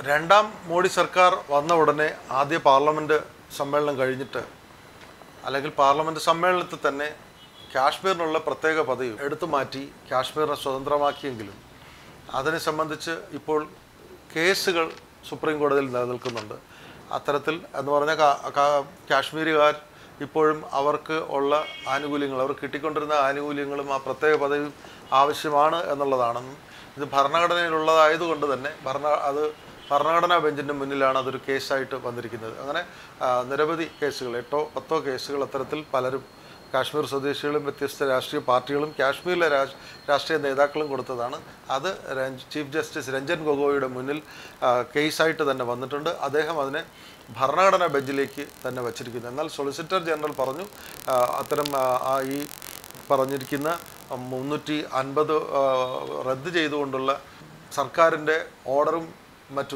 രണ്ടാം മോഡി സർക്കാർ വന്ന ഉടനെ ആദ്യ പാർലമെൻറ്റ് സമ്മേളനം കഴിഞ്ഞിട്ട് അല്ലെങ്കിൽ പാർലമെൻറ്റ് സമ്മേളനത്തിൽ തന്നെ കാശ്മീരിനുള്ള പ്രത്യേക പദവി എടുത്തു മാറ്റി കാശ്മീരിനെ സ്വതന്ത്രമാക്കിയെങ്കിലും അതിനെ സംബന്ധിച്ച് ഇപ്പോൾ കേസുകൾ സുപ്രീം കോടതിയിൽ നിലനിൽക്കുന്നുണ്ട് അത്തരത്തിൽ എന്ന് പറഞ്ഞാൽ കാ- കാ- കാശ്മീരുകാർ ഇപ്പോഴും അവർക്ക് ഉള്ള ആനുകൂല്യങ്ങൾ അവർ കിട്ടിക്കൊണ്ടിരുന്ന ആനുകൂല്യങ്ങളും ആ പ്രത്യേക പദവിയും ആവശ്യമാണ് എന്നുള്ളതാണെന്നും ഇത് ഭരണഘടനയിലുള്ളതായതുകൊണ്ട് തന്നെ ഭരണ അത് ഭരണഘടനാ ബെഞ്ചിൻ്റെ മുന്നിലാണ് അതൊരു കേസായിട്ട് വന്നിരിക്കുന്നത് അങ്ങനെ ആ, നിരവധി കേസുകൾ എട്ടോ പത്തോ കേസുകൾ അത്തരത്തിൽ പലരും കാശ്മീർ സ്വദേശികളും വ്യത്യസ്ത രാഷ്ട്രീയ പാർട്ടികളും കാശ്മീരിലെ രാഷ് രാഷ്ട്രീയ നേതാക്കളും കൊടുത്തതാണ് അത് രഞ്ജ് ചീഫ് ജസ്റ്റിസ് രഞ്ജൻ ഗൊഗോയുടെ മുന്നിൽ ആ, കേസായിട്ട് തന്നെ വന്നിട്ടുണ്ട് അദ്ദേഹം അതിനെ ഭരണഘടനാ ബെഞ്ചിലേക്ക് തന്നെ വച്ചിരിക്കുന്നു എന്നാൽ സൊളിസിറ്റർ ജനറൽ പറഞ്ഞു ആ, അത്തരം ആ, ആ ഈ പറഞ്ഞിരിക്കുന്ന മുന്നൂറ്റി അൻപത് റദ്ദ് ചെയ്തുകൊണ്ടുള്ള സർക്കാരിൻ്റെ ഓർഡറും മറ്റും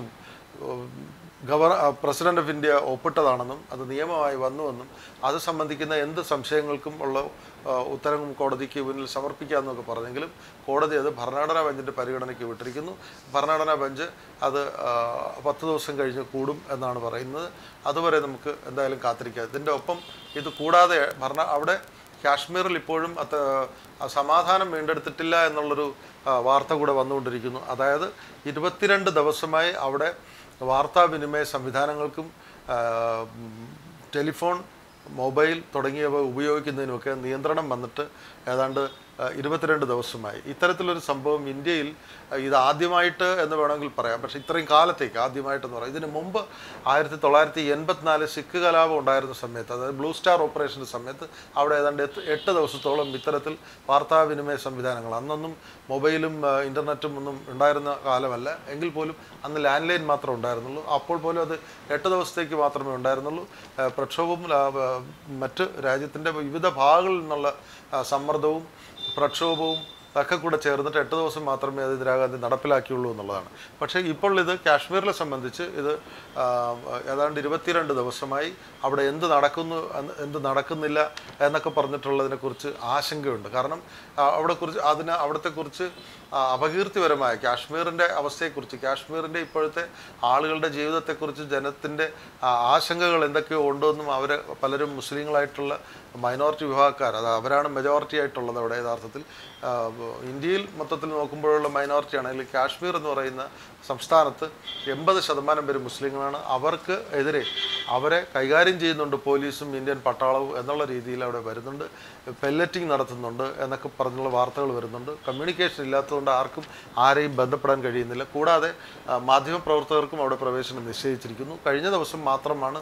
ഗവർ പ്രസിഡന്റ് ഓഫ് ഇന്ത്യ ഒപ്പിട്ടതാണെന്നും അത് നിയമമായി വന്നുവെന്നും അത് സംബന്ധിക്കുന്ന എന്ത് സംശയങ്ങൾക്കും ഉള്ള ആ, ഉത്തരം കോടതിക്ക് മുന്നിൽ സമർപ്പിക്കാമെന്നൊക്കെ പറഞ്ഞെങ്കിലും കോടതി അത് ഭരണഘടനാ ബെഞ്ചിൻ്റെ പരിഗണനയ്ക്ക് വിട്ടിരിക്കുന്നു ഭരണഘടനാ ബെഞ്ച് അത് ആ, പത്ത് ദിവസം കഴിഞ്ഞ് കൂടും എന്നാണ് പറയുന്നത് അതുവരെ നമുക്ക് എന്തായാലും കാത്തിരിക്കാം ഇതിൻ്റെ ഒപ്പം ഇത് കൂടാതെ ഭരണ അവിടെ കാശ്മീരിൽ ഇപ്പോഴും അത് ആ സമാധാനം വീണ്ടെടുത്തിട്ടില്ല എന്നുള്ളൊരു ആ, വാർത്ത കൂടെ വന്നുകൊണ്ടിരിക്കുന്നു അതായത് ഇരുപത്തിരണ്ട് ദിവസമായി അവിടെ വാർത്താവിനിമയ സംവിധാനങ്ങൾക്കും ആ, ഉം, ടെലിഫോൺ മൊബൈൽ തുടങ്ങിയവ ഉപയോഗിക്കുന്നതിനുമൊക്കെ നിയന്ത്രണം വന്നിട്ട് ഏതാണ്ട് ആ, ഇരുപത്തിരണ്ട് ദിവസമായി ഇത്തരത്തിലൊരു സംഭവം ഇന്ത്യയിൽ ആ, ഇത് ആദ്യമായിട്ട് എന്ന് വേണമെങ്കിൽ പറയാം പക്ഷേ ഇത്രയും കാലത്തേക്ക് ആദ്യമായിട്ടെന്ന് പറയാം ഇതിന് മുമ്പ് ആയിരത്തി തൊള്ളായിരത്തി എൺപത്തിനാല് സിഖ് കലാപം ഉണ്ടായിരുന്ന സമയത്ത് അതായത് ബ്ലൂ സ്റ്റാർ ഓപ്പറേഷൻ്റെ സമയത്ത് അവിടെ ഏതാണ്ട് എട്ട് എട്ട് ദിവസത്തോളം ഇത്തരത്തിൽ വാർത്താവിനിമയ സംവിധാനങ്ങൾ അന്നൊന്നും മൊബൈലും ആ, ഇൻ്റർനെറ്റും ഒന്നും ഉണ്ടായിരുന്ന കാലമല്ല എങ്കിൽ പോലും അന്ന് ലാൻഡ് ലൈൻ മാത്രമേ ഉണ്ടായിരുന്നുള്ളൂ അപ്പോൾ പോലും അത് എട്ട് ദിവസത്തേക്ക് മാത്രമേ ഉണ്ടായിരുന്നുള്ളൂ ആ, പ്രക്ഷോഭവും ആ, ആ, മറ്റ് രാജ്യത്തിൻ്റെ വിവിധ ഭാഗങ്ങളിൽ നിന്നുള്ള ആ, സമ്മർദ്ദവും പ്രക്ഷോഭവും ഒക്കെ കൂടെ ചേർന്നിട്ട് എട്ട് ദിവസം മാത്രമേ അത് ഇന്ദിരാഗാന്ധി നടപ്പിലാക്കിയുള്ളൂ എന്നുള്ളതാണ് പക്ഷേ ഇപ്പോൾ ഇത് കാശ്മീരിനെ സംബന്ധിച്ച് ഇത് ആ, ഏതാണ്ട് ഇരുപത്തിരണ്ട് ദിവസമായി അവിടെ എന്ത് നടക്കുന്നു എന്ന് എന്ത് നടക്കുന്നില്ല എന്നൊക്കെ പറഞ്ഞിട്ടുള്ളതിനെക്കുറിച്ച് ആശങ്കയുണ്ട് കാരണം ആ, അവിടെ കുറിച്ച് അതിന് അവിടത്തെക്കുറിച്ച് ആ, അപകീർത്തിപരമായ കാശ്മീരിൻ്റെ അവസ്ഥയെക്കുറിച്ച് കാശ്മീരിൻ്റെ ഇപ്പോഴത്തെ ആളുകളുടെ ജീവിതത്തെക്കുറിച്ച് ജനത്തിൻ്റെ ആ, ആശങ്കകൾ എന്തൊക്കെയോ ഉണ്ടെന്നും അവർ പലരും മുസ്ലിങ്ങളായിട്ടുള്ള മൈനോറിറ്റി വിഭാഗക്കാർ അത് അവരാണ് മെജോറിറ്റി ആയിട്ടുള്ളത് അവിടെ യഥാർത്ഥത്തിൽ ആ, ഇന്ത്യയിൽ മൊത്തത്തിൽ നോക്കുമ്പോഴുള്ള മൈനോറിറ്റി ആണെങ്കിൽ കാശ്മീർ എന്ന് പറയുന്ന സംസ്ഥാനത്ത് എൺപത് ശതമാനം പേര് മുസ്ലിങ്ങളാണ് അവർക്ക് എതിരെ അവരെ കൈകാര്യം ചെയ്യുന്നുണ്ട് പോലീസും ഇന്ത്യൻ പട്ടാളവും എന്നുള്ള രീതിയിൽ അവിടെ വരുന്നുണ്ട് പെല്ലറ്റിംഗ് നടത്തുന്നുണ്ട് എന്നൊക്കെ പറഞ്ഞുള്ള വാർത്തകൾ വരുന്നുണ്ട് കമ്മ്യൂണിക്കേഷൻ ഇല്ലാത്തതുകൊണ്ട് ആർക്കും ആരെയും ബന്ധപ്പെടാൻ കഴിയുന്നില്ല കൂടാതെ ആ, മാധ്യമപ്രവർത്തകർക്കും അവിടെ പ്രവേശനം നിശ്ചയിച്ചിരിക്കുന്നു കഴിഞ്ഞ ദിവസം മാത്രമാണ്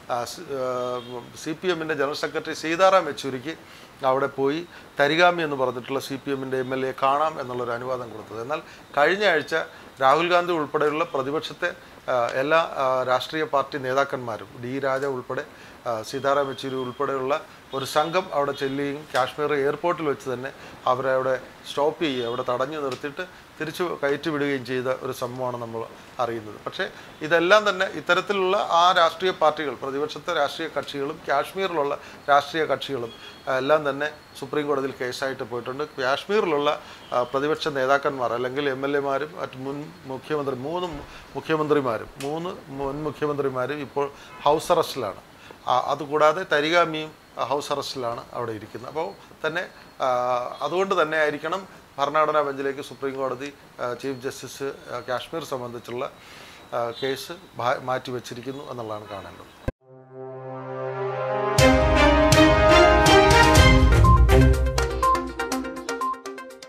സി പി എമ്മിൻ്റെ ജനറൽ സെക്രട്ടറി സീതാറാം യെച്ചൂരിക്ക് അവിടെ പോയി തരികാമി എന്ന് പറഞ്ഞിട്ടുള്ള സി പി എമ്മിൻ്റെ എം എൽ എ കാണാം എന്നുള്ളൊരു അനുവാദം കൊടുത്തത് എന്നാൽ കഴിഞ്ഞ ആഴ്ച രാഹുൽ ഗാന്ധി ഉൾപ്പെടെയുള്ള പ്രതിപക്ഷത്തെ ആ, എല്ലാ ആ, രാഷ്ട്രീയ പാർട്ടി നേതാക്കന്മാരും ഡി രാജ ഉൾപ്പെടെ ആ, സീതാറാം യെച്ചൂരി ഉൾപ്പെടെയുള്ള ഒരു സംഘം അവിടെ ചെല്ലുകയും കാശ്മീർ എയർപോർട്ടിൽ വെച്ച് തന്നെ അവരെ അവിടെ സ്റ്റോപ്പ് ചെയ്യുകയും അവിടെ തടഞ്ഞു നിർത്തിയിട്ട് തിരിച്ചു കയറ്റി വിടുകയും ചെയ്ത ഒരു സംഭവമാണ് നമ്മൾ അറിയുന്നത് പക്ഷേ ഇതെല്ലാം തന്നെ ഇത്തരത്തിലുള്ള ആ രാഷ്ട്രീയ പാർട്ടികൾ പ്രതിപക്ഷത്തെ രാഷ്ട്രീയ കക്ഷികളും കാശ്മീരിലുള്ള രാഷ്ട്രീയ കക്ഷികളും ആ, എല്ലാം തന്നെ സുപ്രീം കോടതിയിൽ കേസായിട്ട് പോയിട്ടുണ്ട് കാശ്മീരിലുള്ള ആ, പ്രതിപക്ഷ നേതാക്കന്മാർ അല്ലെങ്കിൽ എം എൽ എമാരും മറ്റ് മുൻ മുഖ്യമന്ത്രി മൂന്ന് മുഖ്യമന്ത്രിമാരും മൂന്ന് മുൻ മുഖ്യമന്ത്രിമാരും ഇപ്പോൾ ഹൗസ് അറസ്റ്റിലാണ് ആ, അതുകൂടാതെ തരികാമിയും ആ, ഹൗസ് അറസ്റ്റിലാണ് അവിടെ ഇരിക്കുന്നത് അപ്പോൾ തന്നെ ആ, അതുകൊണ്ട് തന്നെ ആയിരിക്കണം ഭരണഘടനാ ബെഞ്ചിലേക്ക് സുപ്രീം കോടതി ആ, ചീഫ് ജസ്റ്റിസ് ആ, കാശ്മീർ സംബന്ധിച്ചുള്ള ആ, കേസ് ഭാ- മാറ്റി വച്ചിരിക്കുന്നു എന്നുള്ളതാണ് കാണേണ്ടത്